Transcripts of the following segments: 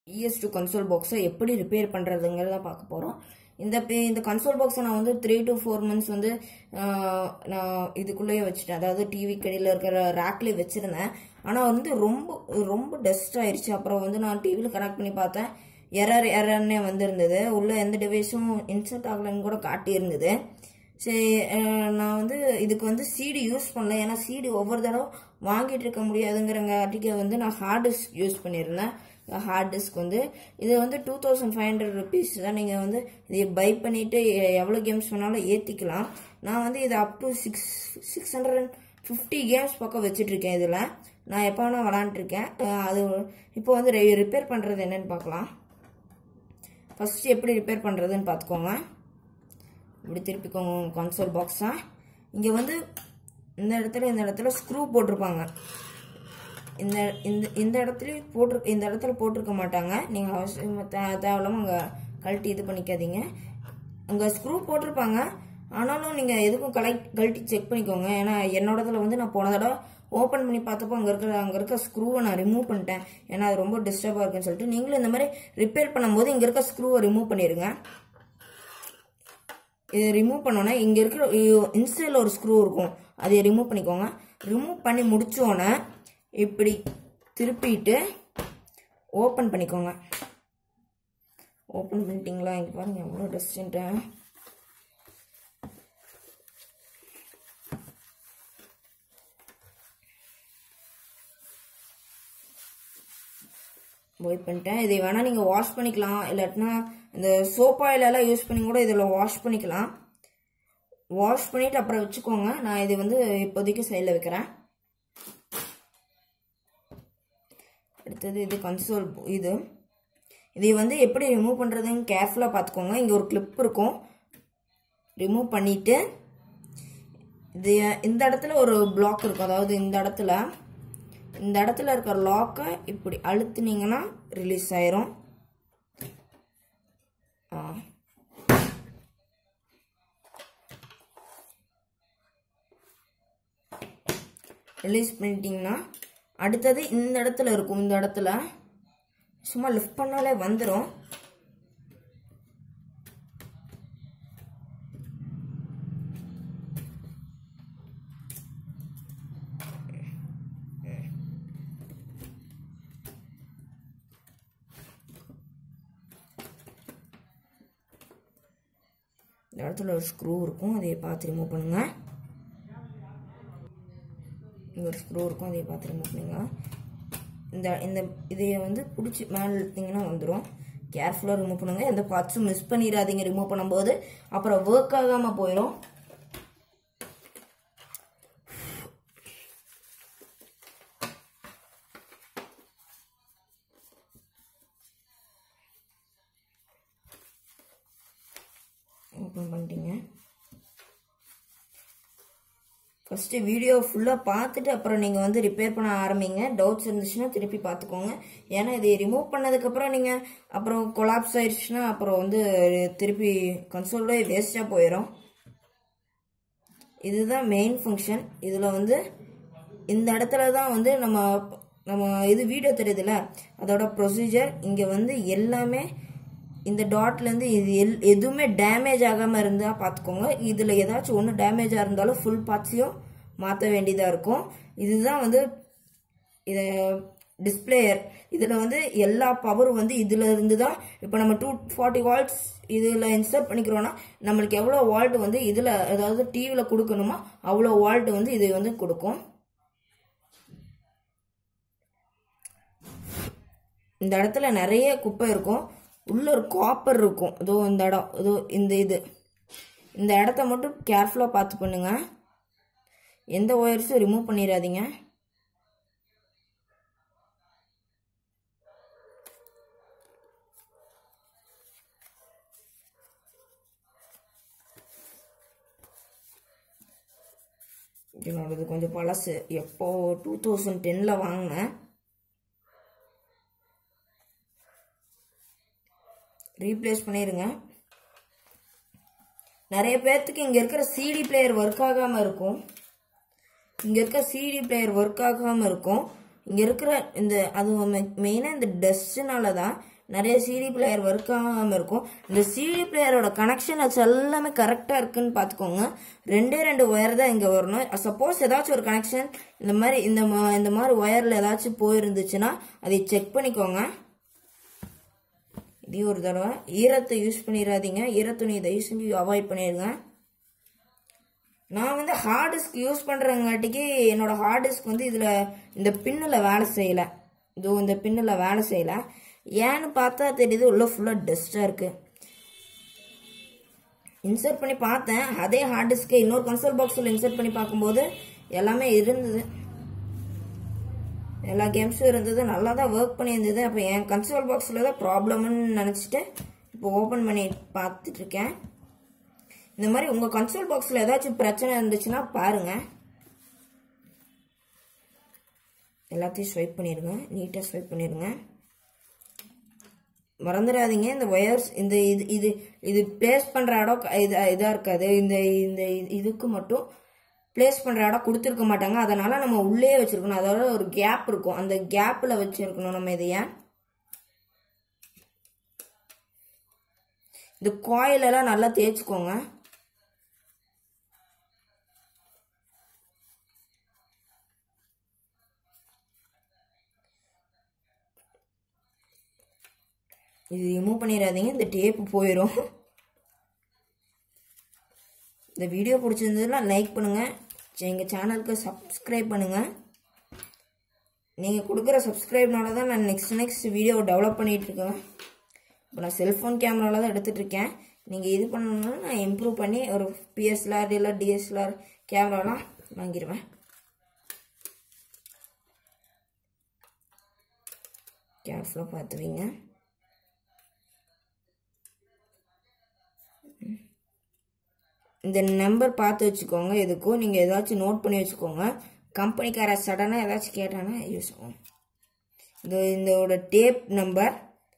ES two console பாக்ஸை எப்படி repair பண்ணுறதுங்கிறத பார்க்க போகிறோம் இந்த பே- இந்த கன்சோல் பாக்ஸை நான் வந்து த்ரீ டு ஃபோர் மந்த்ஸ் வந்து ஆஹ், நான் இதுக்குள்ளேயே வச்சுட்டேன் அதாவது டிவி கடையில் இருக்கிற ரேக்லேயே வச்சுருந்தேன் ஆனால் வந்து ரொம்ப ரொம்ப டஸ்ட் ஆயிடுச்சு அப்புறம் வந்து நான் டிவியில் கனெக்ட் பண்ணி பார்த்தேன் எரர் எரர்னே வந்திருந்தது உள்ள எந்த டிவைஸும் இன்சர்ட் ஆகலைன்னு கூட காட்டியிருந்தது சரி அஹ், நான் வந்து இதுக்கு வந்து சிடி யூஸ் பண்ணல ஏன்னா சிடி ஒவ்வொரு தடவை வாங்கிட்டு இருக்க முடியாதுங்கிறங்காட்டிக்கு வந்து நான் ஹார்ட் டிஸ்க் யூஸ் பண்ணியிருந்தேன் ஹார்ட் டிஸ்க் வந்து இது வந்து two thousand five hundred rupees தான் நீங்கள் வந்து இதை பை பண்ணிவிட்டு எவ்வளோ கேம்ஸ் வேணாலும் ஏற்றிக்கலாம் நான் வந்து இதை up to six six hundred and fifty games பக்கம் வச்சுட்ருக்கேன் இதில் நான் எப்போ வேணால் விளாண்டுருக்கேன் அது இப்போ வந்து ரிப்பேர் பண்ணுறது என்னன்னு பார்க்கலாம் ஃபஸ்ட்டு எப்படி ரிப்பேர் பண்ணுறதுன்னு பார்த்துக்கோங்க இப்படி திருப்பிக்கோங்க கன்சோல் பாக்ஸா இங்கே வந்து இந்த இடத்துல இந்த இடத்துல ஸ்க்ரூ போட்டிருப்பாங்க இந்த இந்த இந்த இடத்துலையும் போட்டிரு இந்த இடத்துல போட்டிருக்க மாட்டாங்க நீங்கள் அவசியம் தே தேவையில்லாமல் அங்கே கழட்டி இது பண்ணிக்காதீங்க அங்கே ஸ்க்ரூ போட்டிருப்பாங்க ஆனாலும் நீங்கள் எதுக்கும் கலெக்ட் கழட்டி செக் பண்ணிக்கோங்க ஏன்னா என்னோடதுல வந்து நான் போன தடவை ஓப்பன் பண்ணி பார்த்தப்போ அங்கே இருக்கிற அங்கே இருக்க ஸ்க்ரூவை நான் ரிமூவ் பண்ணிட்டேன் ஏன்னா அது ரொம்ப டிஸ்டர்பாக இருக்குன்னு சொல்லிட்டு நீங்களும் இந்த மாதிரி ரிப்பேர் பண்ணும்போது இங்கே இருக்க ஸ்க்ரூவை ரிமூவ் பண்ணிடுங்க இது ரிமூவ் பண்ணோன்னே இங்கே இருக்கிற இன்சைடில் ஒரு ஸ்க்ரூ இருக்கும் அதை ரிமூவ் பண்ணிக்கோங்க ரிமூவ் பண்ணி முடிச்சோன்னே இப்படி திருப்பிட்டு ஓப்பன் பண்ணிக்கோங்க ஓப்பன் பண்ணிட்டீங்களா இங்கே பாருங்க எவ்வளோ டஸ்ட்டு ஒயிட் பண்ணிட்டேன் இதை வேணால் நீங்கள் வாஷ் பண்ணிக்கலாம் இல்லாட்டினா இந்த சோப் ஆயிலெல்லாம் யூஸ் பண்ணி கூட இதில் வாஷ் பண்ணிக்கலாம் வாஷ் பண்ணிவிட்டு அப்புறம் வச்சுக்கோங்க நான் இது வந்து இப்போதைக்கு சைடில் வைக்கிறேன் அடுத்தது இது கன்சோல் இது இதை வந்து எப்படி ரிமூவ் பண்ணுறதுன்னு கேர்ஃபுல்லாக பார்த்துக்கோங்க இங்கே ஒரு கிளிப் இருக்கும் ரிமூவ் பண்ணிவிட்டு இது இந்த இடத்துல ஒரு பிளாக் இருக்கும் அதாவது இந்த இடத்துல இந்த இடத்துல இருக்கிற லாக்கை இப்படி அழுத்துனீங்கன்னா ரிலீஸ் ஆயிரும் ஆ. ரிலீஸ் பண்ணிட்டீங்கன்னா அடுத்தது இந்த இடத்துல இருக்கும் இந்த இடத்துல சும்மா லிஃப்ட் பண்ணாலே வந்துடும் இந்த இடத்துல ஒரு ஸ்க்ரூ இருக்கும் அதை பார்த்து ரிமூவ் பண்ணுங்க இங்க ஒரு ஸ்க்ரூ இருக்கும் அதை பார்த்து ரிமூவ் பண்ணுங்க இந்த இந்த இதைய வந்து பிடிச்சி மேலே இழுத்தீங்கன்னா வந்துடும் கேர்ஃபுல்லாக ரிமூவ் பண்ணுங்க எந்த பார்ட்ஸும் மிஸ் பண்ணிடாதீங்க ரிமூவ் பண்ணும்போது அப்புறம் ஒர்க் ஆகாமல் போயிடும் ஓப்பன் பண்ணிட்டீங்க ஃபஸ்ட்டு வீடியோ ஃபுல்லாக பார்த்துட்டு அப்புறம் நீங்கள் வந்து ரிப்பேர் பண்ண ஆரம்பிங்க டவுட்ஸ் இருந்துச்சுன்னா திருப்பி பார்த்துக்கோங்க ஏன்னா இதை ரிமூவ் பண்ணதுக்கப்புறம் நீங்கள் அப்புறம் கொலாப்ஸ் ஆயிடுச்சுன்னா அப்புறம் வந்து திருப்பி கன்சோலே வேஸ்ட்டாக போயிடும் இதுதான் மெயின் ஃபங்க்ஷன் இதில் வந்து இந்த இடத்துல தான் வந்து நம்ம நம்ம இது வீடியோ தெரியுதுல்ல அதோட ப்ரொசீஜர் இங்கே வந்து எல்லாமே இந்த டாட்லேருந்து இது எல் எதுவுமே டேமேஜ் ஆகாமல் இருந்தால் பார்த்துக்கோங்க இதில் ஏதாச்சும் ஒன்று டேமேஜாக இருந்தாலும் ஃபுல் பார்ட்ஸையும் மாற்ற வேண்டியதாக இருக்கும் இதுதான் வந்து இது டிஸ்பிளேயர் இதில் வந்து எல்லா பவரும் வந்து இதில் இருந்து தான் இப்போ நம்ம டூ ஃபார்ட்டி வால்ட்ஸ் இதில் இன்சர்ட் பண்ணிக்கிறோன்னா நம்மளுக்கு எவ்வளோ வால்ட் வந்து இதில் அதாவது டிவியில் கொடுக்கணுமோ அவ்வளோ வால்ட் வந்து இது வந்து கொடுக்கும் இந்த இடத்துல நிறைய குப்பை இருக்கும் உள்ள ஒரு காப்பர் இருக்கும் இதோ இந்த இடம் இதோ இந்த இது இந்த இடத்த மட்டும் கேர்ஃபுல்லாக பார்த்து பண்ணுங்க எந்த ஒயர்ஸும் ரிமூவ் பண்ணிடாதீங்க என்னோடது கொஞ்சம் பழசு எப்போ டூ தௌசண்ட் டென்னில் வாங்கினேன் ரீப்ளேஸ் பண்ணிடுங்க நிறைய பேர்த்துக்கு இங்கே இருக்கிற சிடி பிளேயர் ஒர்க் ஆகாமல் இருக்கும் இங்கே இருக்க சிடி பிளேயர் ஒர்க் ஆகாமல் இருக்கும் இங்கே இருக்கிற இந்த அது மெயினாக இந்த டஸ்ட்னால தான் நிறைய சிடி பிளேயர் ஒர்க் ஆகாமல் இருக்கும் இந்த சிடி பிளேயரோட கனெக்ஷன்ஸ் எல்லாமே கரெக்டாக இருக்குன்னு பார்த்துக்கோங்க ரெண்டே ரெண்டு ஒயர் தான் இங்கே வரணும் சப்போஸ் ஏதாச்சும் ஒரு கனெக்ஷன் இந்த மாதிரி இந்த மா- இந்த மாதிரி ஒயரில் ஏதாச்சும் போயிருந்துச்சுன்னா அதை செக் பண்ணிக்கோங்க இதே ஒரு தடவை ஈரத்தை யூஸ் பண்ணிடாதீங்க ஈரத்துணி தயவு செஞ்சு அவாய்ட் பண்ணிடுங்க நான் வந்து ஹார்ட் டிஸ்க் யூஸ் பண்ணுறங்காட்டிக்கு என்னோட ஹார்ட் டிஸ்க் வந்து இதில் இந்த பின்னில் வேலை செய்யலை இதோ இந்த பின்னில் வேலை செய்யலை ஏன்னு பார்த்தா தெரியுது உள்ள ஃபுல்லாக டஸ்ட்டாக இருக்குது இன்சர்ட் பண்ணி பார்த்தேன் அதே ஹார்ட் டிஸ்க்கை இன்னொரு கன்சோல் பாக்ஸில் இன்சர்ட் பண்ணி பார்க்கும்போது எல்லாமே இருந்தது எல்லா கேம்ஸும் இருந்தது நல்லா தான் ஒர்க் பண்ணியிருந்தது அப்போ என் கன்சோல் பாக்ஸில் தான் ப்ராப்ளம்னு நினச்சிட்டு இப்போ ஓப்பன் பண்ணி பார்த்துட்டு இருக்கேன் இந்த மாதிரி உங்கள் கன்சோல் பாக்ஸில் ஏதாச்சும் பிரச்சனை இருந்துச்சுன்னா பாருங்கள் எல்லாத்தையும் ஸ்வைப் பண்ணிடுங்க நீட்டாக ஸ்வைப் பண்ணிடுங்க மறந்துடாதீங்க இந்த ஒயர்ஸ் இந்த இது இது இது பிளேஸ் பண்ணுற இடம் க- இது இதாக இருக்காது இந்த இந்த இது- இதுக்கு மட்டும் பிளேஸ் பண்ணுற இடம் கொடுத்துருக்க மாட்டாங்க அதனால நம்ம உள்ளே வச்சிருக்கணும் அதோட ஒரு கேப் இருக்கும் அந்த கேப்பில் வச்சிருக்கணும் நம்ம இதைய இந்த coil எல்லாம் நல்லா தேய்ச்சிக்கோங்க இது ரிமூவ் பண்ணிடாதீங்க இந்த டேப்பு போயிடும் இந்த வீடியோ பிடிச்சிருந்ததுன்னா லைக் பண்ணுங்கள் எங்கள் சேனலுக்கு சப்ஸ்கிரைப் பண்ணுங்கள் நீங்கள் கொடுக்குற சப்ஸ்கிரைப்னால தான் நான் நெக்ஸ்ட் நெக்ஸ்ட் வீடியோ டெவலப் பண்ணிகிட்டு இருக்கேன் இப்போ நான் செல்ஃபோன் கேமராவில் தான் எடுத்துகிட்டு இருக்கேன் நீங்கள் இது பண்ணணும்னா நான் இம்ப்ரூவ் பண்ணி ஒரு பிஎஸ்எல்ஆர் இல்லை டிஎஸ்எல்ஆர் கேமராலாம் வாங்கிடுவேன் கேர்ஃபுல்லாக பார்த்துவீங்க இந்த நம்பர் பார்த்து வச்சுக்கோங்க எதுக்கும் நீங்கள் ஏதாச்சும் நோட் பண்ணி வச்சுக்கோங்க கம்பெனிக்கார சடனாக ஏதாச்சும் கேட்டானா யூஸ் ஆகும் இந்த இதோட டேப் நம்பர்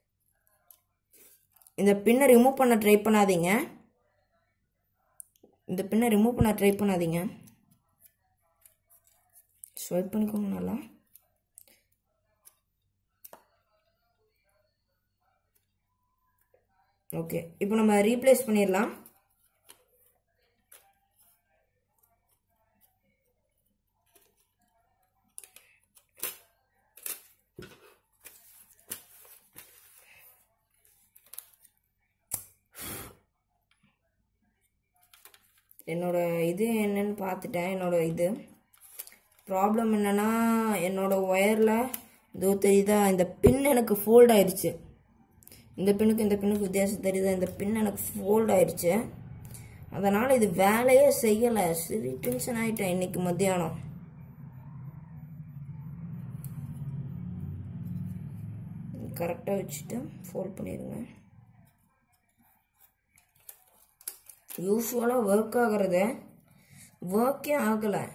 இந்த பின்னை ரிமூவ் பண்ண ட்ரை பண்ணாதீங்க இந்த பின்னை ரிமூவ் பண்ண ட்ரை பண்ணாதீங்க ஸ்வைப் பண்ணிக்கோங்க நல்லா ஓகே இப்போ நம்ம ரீப்ளேஸ் பண்ணிடலாம் என்னோட இது என்னன்னு பார்த்துட்டேன் என்னோட இது ப்ராப்ளம் என்னன்னா என்னோட ஒயரில் இதோ தெரியுதா இந்த பின் எனக்கு ஃபோல்ட் ஆயிடுச்சு இந்த பின்னுக்கு இந்த பின்னுக்கு வித்தியாசம் தெரியுதா இந்த பின் எனக்கு ஃபோல்ட் ஆயிடுச்சு அதனால் இது வேலையே செய்யலை சரி டென்ஷன் ஆகிட்டேன் இன்னைக்கு மத்தியானம் கரெக்டாக வச்சுட்டு ஃபோல்ட் பண்ணிடுங்க யூஸ்வலாக ஒர்க் ஆகிறது ஒர்க்கே ஆகலை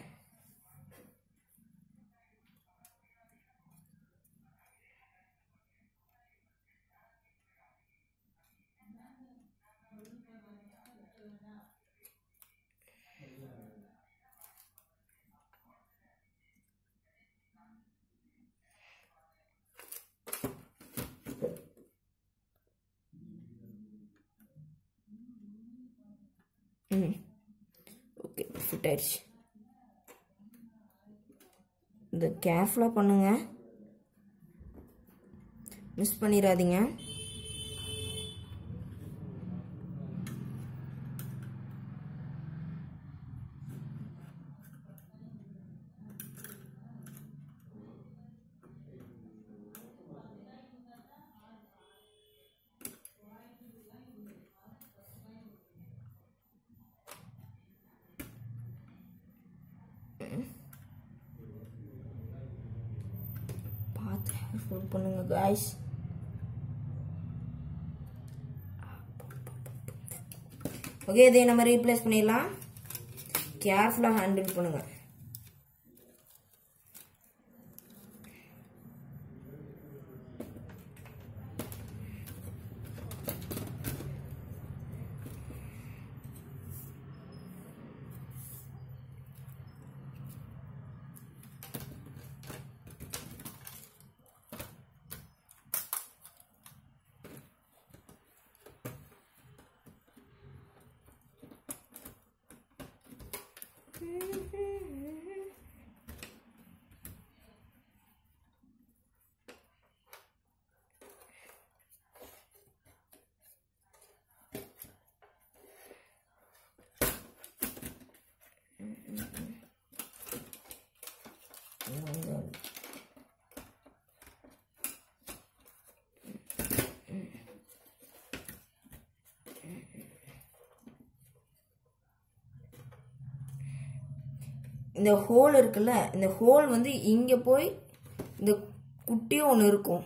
ம் ஓகே ஃபிட் ஆயிடுச்சு இந்த கேர்ஃபுல்லாக பண்ணுங்க மிஸ் பண்ணிடாதீங்க பார்த்து ஃபுல் பண்ணுங்க காய்ஸ் ஓகே இதை நம்ம ரீப்ளேஸ் பண்ணிடலாம் கேர்ஃபுல்லாக ஹேண்டில் பண்ணுங்க இந்த ஹோல் இருக்குல்ல இந்த ஹோல் வந்து இங்கே போய் இந்த குட்டியும் ஒன்று இருக்கும்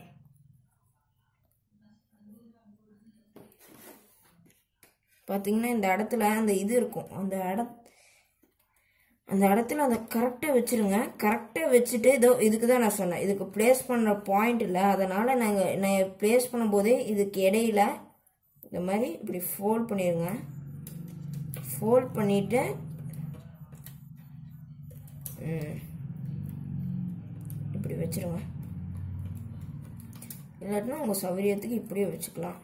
பார்த்தீங்கன்னா இந்த இடத்துல அந்த இது இருக்கும் அந்த இட அந்த இடத்துல அதை கரெக்டாக வச்சிருங்க கரெக்டாக வச்சுட்டு இதோ இதுக்கு தான் நான் சொன்னேன் இதுக்கு ப்ளேஸ் பண்ணுற பாயிண்ட் இல்லை அதனால் நாங்கள் நான் ப்ளேஸ் பண்ணும்போதே இதுக்கு இடையில இந்த மாதிரி இப்படி ஃபோல்ட் பண்ணிடுங்க ஃபோல்ட் பண்ணிவிட்டு இப்படி வச்சிருங்க இல்லாட்டினா உங்கள் சௌகரியத்துக்கு இப்படியே வச்சுக்கலாம்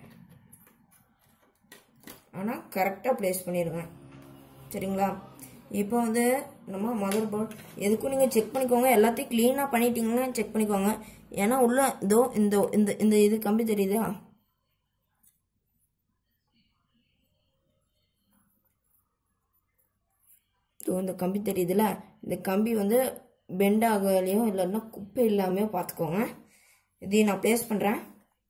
ஆனால் கரெக்டாக ப்ளேஸ் பண்ணிடுங்க சரிங்களா இப்போ வந்து நம்ம மதர் போர்ட் எதுக்கும் நீங்கள் செக் பண்ணிக்கோங்க எல்லாத்தையும் க்ளீனாக பண்ணிட்டீங்கன்னா செக் பண்ணிக்கோங்க ஏன்னா உள்ள இதோ இந்த இந்த இந்த இது கம்பி தெரியுதா இதோ இந்த கம்பி தெரியுதுல இந்த கம்பி வந்து பெண்ட் ஆகலையோ இல்லைன்னா குப்பை இல்லாமையோ பார்த்துக்கோங்க இதையும் நான் ப்ளேஸ் பண்ணுறேன்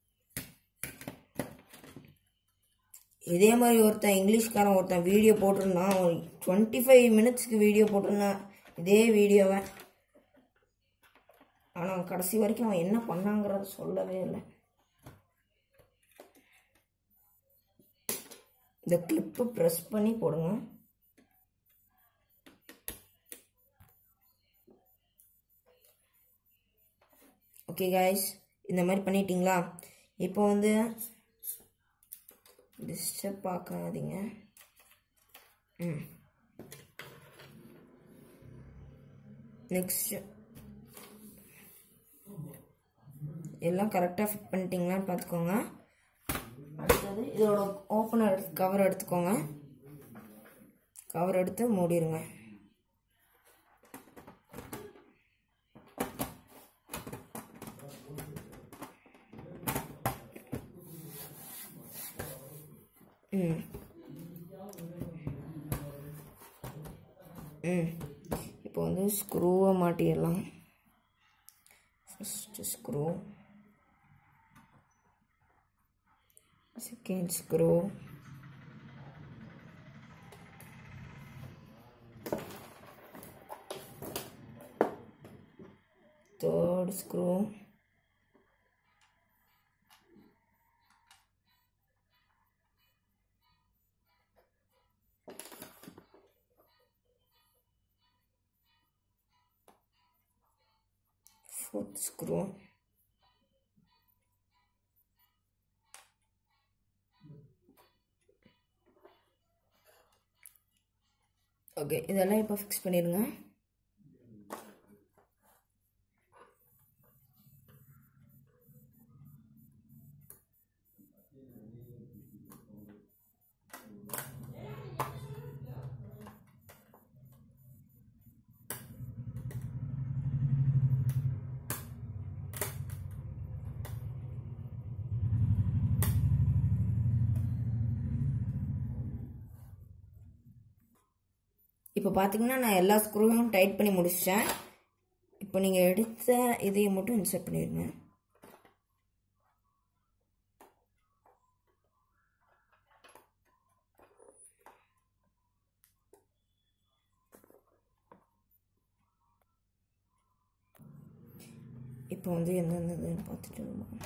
இதே மாதிரி ஒருத்தன் இங்கிலீஷ்காரன் ஒருத்தன் வீடியோ போட்டிருந்தான் டுவெண்ட்டி ஃபைவ் மினிட்ஸ்க்கு வீடியோ போட்டிருந்தான் இதே வீடியோவை ஆனால் கடைசி வரைக்கும் அவன் என்ன பண்ணாங்கிறத சொல்லவே இல்லை இந்த கிளிப்பு ப்ரெஸ் பண்ணி போடுங்க ஓகே காய்ஸ் இந்த மாதிரி பண்ணிட்டீங்களா இப்போ வந்து டிஸ்டர்ப் பார்க்காதீங்க ம் நெக்ஸ்ட் எல்லாம் கரெக்டாக ஃபிட் பண்ணிட்டீங்களான்னு பார்த்துக்கோங்க அடுத்தது இதோட ஓப்பனர் எடுத்து கவர் எடுத்துக்கோங்க கவர் எடுத்து மூடிடுங்க ம் ம் இப்போ வந்து ஸ்க்ரூவை மாட்டிடலாம் first screw second screw third screw fourth screw okay இதெல்லாம் இப்போ ஃபிக்ஸ் பண்ணிடுங்க இப்போ பார்த்தீங்கன்னா நான் எல்லா ஸ்க்ரூவும் டைட் பண்ணி முடிச்சிட்டேன் இப்போ நீங்கள் எடுத்த இதையை மட்டும் இன்சர்ட் பண்ணிடுங்க இப்போ வந்து எந்தெந்த இதுன்னு பார்த்துட்டு இருக்கோம்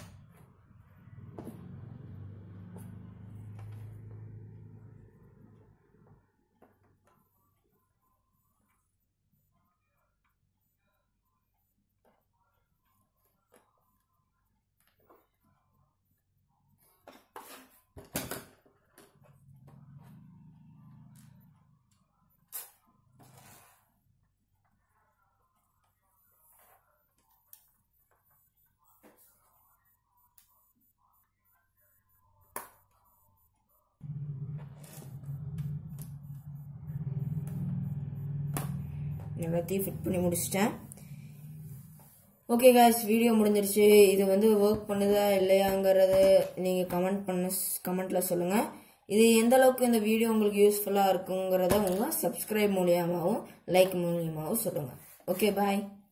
எல்லாத்தையும் ஃபிட் பண்ணி முடிச்சிட்டேன் ஓகே காய்ஸ் வீடியோ முடிஞ்சிருச்சு இது வந்து ஒர்க் பண்ணுதா இல்லையாங்கிறது நீங்கள் கமெண்ட் பண்ண கமெண்ட்டில் சொல்லுங்கள் இது எந்த அளவுக்கு இந்த வீடியோ உங்களுக்கு யூஸ்ஃபுல்லாக இருக்குங்கிறத உங்கள் சப்ஸ்கிரைப் மூலியமாகவும் லைக் மூலியமாகவும் சொல்லுங்கள் ஓகே பாய்